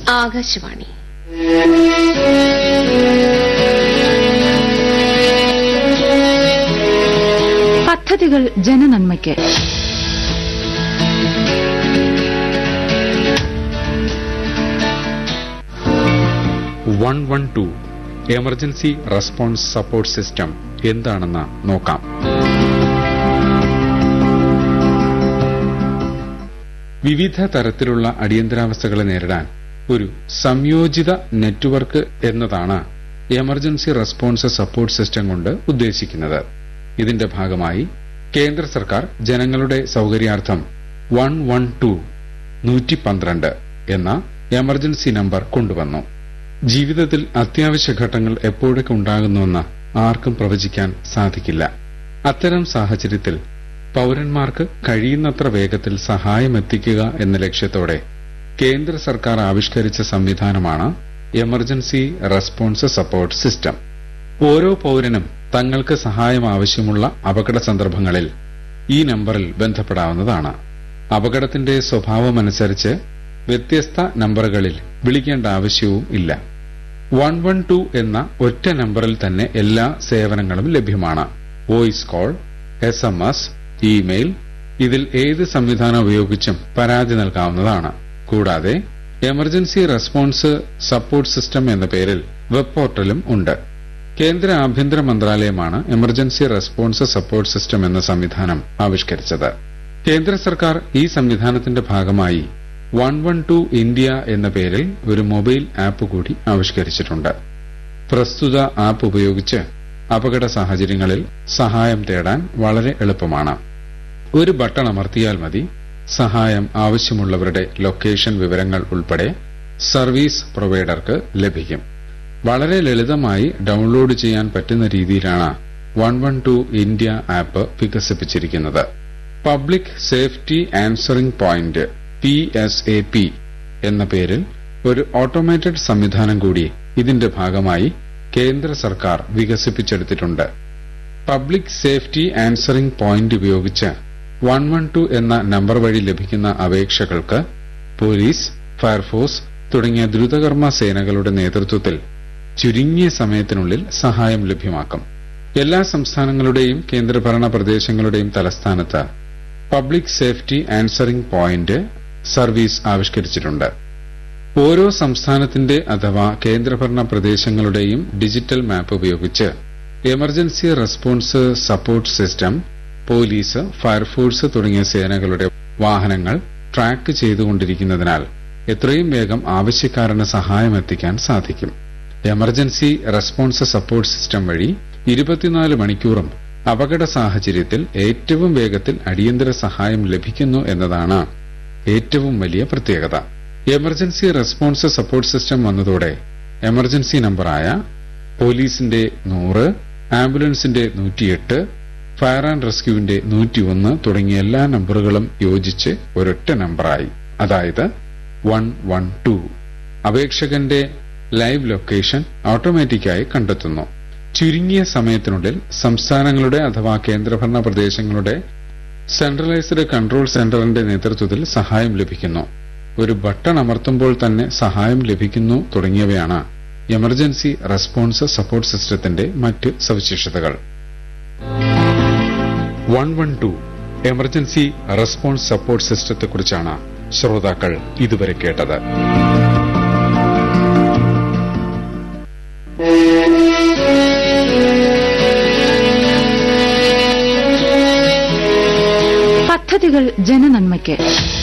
ആകാശവാണി പദ്ധതികൾ ജനനന്മയ്ക്ക് one one two emergency response support system എന്താണെന്ന് നോക്കാം വിവിധ തരത്തിലുള്ള അടിയന്തരാവസ്ഥകളെ നേരിടാൻ ഒരു സംയോജിത നെറ്റ്വർക്ക് എന്നതാണ് എമർജൻസി റെസ്പോൺസ് സപ്പോർട്ട് സിസ്റ്റം കൊണ്ട് ഉദ്ദേശിക്കുന്നത് ഇതിന്റെ ഭാഗമായി കേന്ദ്ര സർക്കാർ ജനങ്ങളുടെ സൌകര്യാർത്ഥം വൺ വൺ ടു നൂറ്റി പന്ത്രണ്ട് എന്ന എമർജൻസി നമ്പർ കൊണ്ടുവന്നു ജീവിതത്തിൽ അത്യാവശ്യ ഘട്ടങ്ങൾ എപ്പോഴൊക്കെ ഉണ്ടാകുന്നുവെന്ന് ആർക്കും പ്രവചിക്കാൻ സാധിക്കില്ല അത്തരം സാഹചര്യത്തിൽ പൌരന്മാർക്ക് കഴിയുന്നത്ര വേഗത്തിൽ സഹായമെത്തിക്കുക എന്ന ലക്ഷ്യത്തോടെ കേന്ദ്ര സർക്കാർ ആവിഷ്കരിച്ച സംവിധാനമാണ് എമർജൻസി റെസ്പോൺസ് സപ്പോർട്ട് സിസ്റ്റം ഓരോ പൌരനും തങ്ങൾക്ക് സഹായം ആവശ്യമുള്ള അപകട സന്ദർഭങ്ങളിൽ ഈ നമ്പറിൽ ബന്ധപ്പെടാവുന്നതാണ് അപകടത്തിന്റെ സ്വഭാവമനുസരിച്ച് വ്യത്യസ്ത നമ്പറുകളിൽ വിളിക്കേണ്ട ആവശ്യവും ഇല്ല വൺ വൺ ടു എന്ന ഒറ്റ നമ്പറിൽ തന്നെ എല്ലാ സേവനങ്ങളും ലഭ്യമാണ് voice call S M S email ഇതിൽ ഏത് സംവിധാനം ഉപയോഗിച്ചും പരാതി നൽകാവുന്നതാണ് കൂടാതെ എമർജൻസി റെസ്പോൺസ് സപ്പോർട്ട് സിസ്റ്റം എന്ന പേരിൽ വെബ് പോർട്ടലും ഉണ്ട് കേന്ദ്ര ആഭ്യന്തര മന്ത്രാലയമാണ് എമർജൻസി റെസ്പോൺസ് സപ്പോർട്ട് സിസ്റ്റം എന്ന സംവിധാനം ആവിഷ്കരിച്ചത് കേന്ദ്ര സർക്കാർ ഈ സംവിധാനത്തിന്റെ ഭാഗമായി വൺ വൺ ടു ഇന്ത്യ എന്ന പേരിൽ ഒരു മൊബൈൽ ആപ്പ് കൂടി ആവിഷ്കരിച്ചിട്ടുണ്ട് പ്രസ്തുത ആപ്പ് ഉപയോഗിച്ച് അപകട സാഹചര്യങ്ങളിൽ സഹായം തേടാൻ വളരെ എളുപ്പമാണ് ഒരു ബട്ടൺ അമർത്തിയാൽ മതി സഹായം ആവശ്യമുള്ളവരുടെ ലൊക്കേഷൻ വിവരങ്ങൾ ഉൾപ്പെടെ സർവീസ് പ്രൊവൈഡർക്ക് ലഭിക്കും വളരെ ലളിതമായി ഡൗൺലോഡ് ചെയ്യാൻ പറ്റുന്ന രീതിയിലാണ് one one two India app വികസിപ്പിച്ചിരിക്കുന്നത് public safety answering point P S A P എന്ന പേരിൽ ഒരു ഓട്ടോമേറ്റഡ് സംവിധാനം കൂടി ഇതിന്റെ ഭാഗമായി കേന്ദ്ര സർക്കാർ വികസിപ്പിച്ചെടുത്തിട്ടുണ്ട് പബ്ലിക് സേഫ്റ്റി ആൻസറിംഗ് പോയിന്റ് ഉപയോഗിച്ച് വൺ വൺ ടു എന്ന നമ്പർ വഴി ലഭിക്കുന്ന അപേക്ഷകൾക്ക് പോലീസ് ഫയർഫോഴ്സ് തുടങ്ങിയ ദ്രുതകർമ്മ സേനകളുടെ നേതൃത്വത്തിൽ ചുരുങ്ങിയ സമയത്തിനുള്ളിൽ സഹായം ലഭ്യമാക്കും എല്ലാ സംസ്ഥാനങ്ങളുടെയും കേന്ദ്രഭരണ പ്രദേശങ്ങളുടെയും തലസ്ഥാനത്ത് public safety answering point service ആവിഷ്കരിച്ചിട്ടുണ്ട് ഓരോ സംസ്ഥാനത്തിന്റെ അഥവാ കേന്ദ്രഭരണ പ്രദേശങ്ങളുടെയും ഡിജിറ്റൽ മാപ്പ് ഉപയോഗിച്ച് emergency response support system police fire force തുടങ്ങിയ സേനകളുടെ വാഹനങ്ങൾ ട്രാക്ക് ചെയ്തുകൊണ്ടിരിക്കുന്നതിനാൽ എത്രയും വേഗം ആവശ്യക്കാരന് സഹായം എത്തിക്കാൻ സാധിക്കും എമർജൻസി റെസ്പോൺസ് സപ്പോർട്ട് സിസ്റ്റം വഴി ഇരുപത്തിനാല് മണിക്കൂറും അപകട സാഹചര്യത്തിൽ ഏറ്റവും വേഗത്തിൽ അടിയന്തര സഹായം ലഭിക്കുന്നു എന്നതാണ് ഏറ്റവും വലിയ പ്രത്യേകത എമർജൻസി റെസ്പോൺസ് സപ്പോർട്ട് സിസ്റ്റം വന്നതോടെ എമർജൻസി നമ്പറായ പോലീസിന്റെ നൂറ് ആംബുലൻസിന്റെ നൂറ്റിയെട്ട് ഫയർ ആൻഡ് റെസ്ക്യൂവിന്റെ നൂറ്റിയൊന്ന് തുടങ്ങിയ എല്ലാ നമ്പറുകളും യോജിച്ച് ഒരൊറ്റ നമ്പറായി അതായത് വൺ വൺ ടു അപേക്ഷകന്റെ ലൈവ് ലൊക്കേഷൻ ഓട്ടോമാറ്റിക്കായി കണ്ടെത്തുന്നു ചുരുങ്ങിയ സമയത്തിനുള്ളിൽ സംസ്ഥാനങ്ങളുടെ അഥവാ കേന്ദ്രഭരണ പ്രദേശങ്ങളുടെ സെൻട്രലൈസ്ഡ് കൺട്രോൾ സെന്ററിന്റെ നേതൃത്വത്തിൽ സഹായം ലഭിക്കുന്നു ഒരു ബട്ടൺ അമർത്തുമ്പോൾ തന്നെ സഹായം ലഭിക്കുന്നു തുടങ്ങിയവയാണ് എമർജൻസി റെസ്പോൺസ് സപ്പോർട്ട് സിസ്റ്റത്തിന്റെ മറ്റ് സവിശേഷതകൾ one one two emergency response support സിസ്റ്റത്തെക്കുറിച്ചാണ് ശ്രോതാക്കൾ ഇതുവരെ കേട്ടത് പദ്ധതികൾ ജനനന്മയ്ക്ക്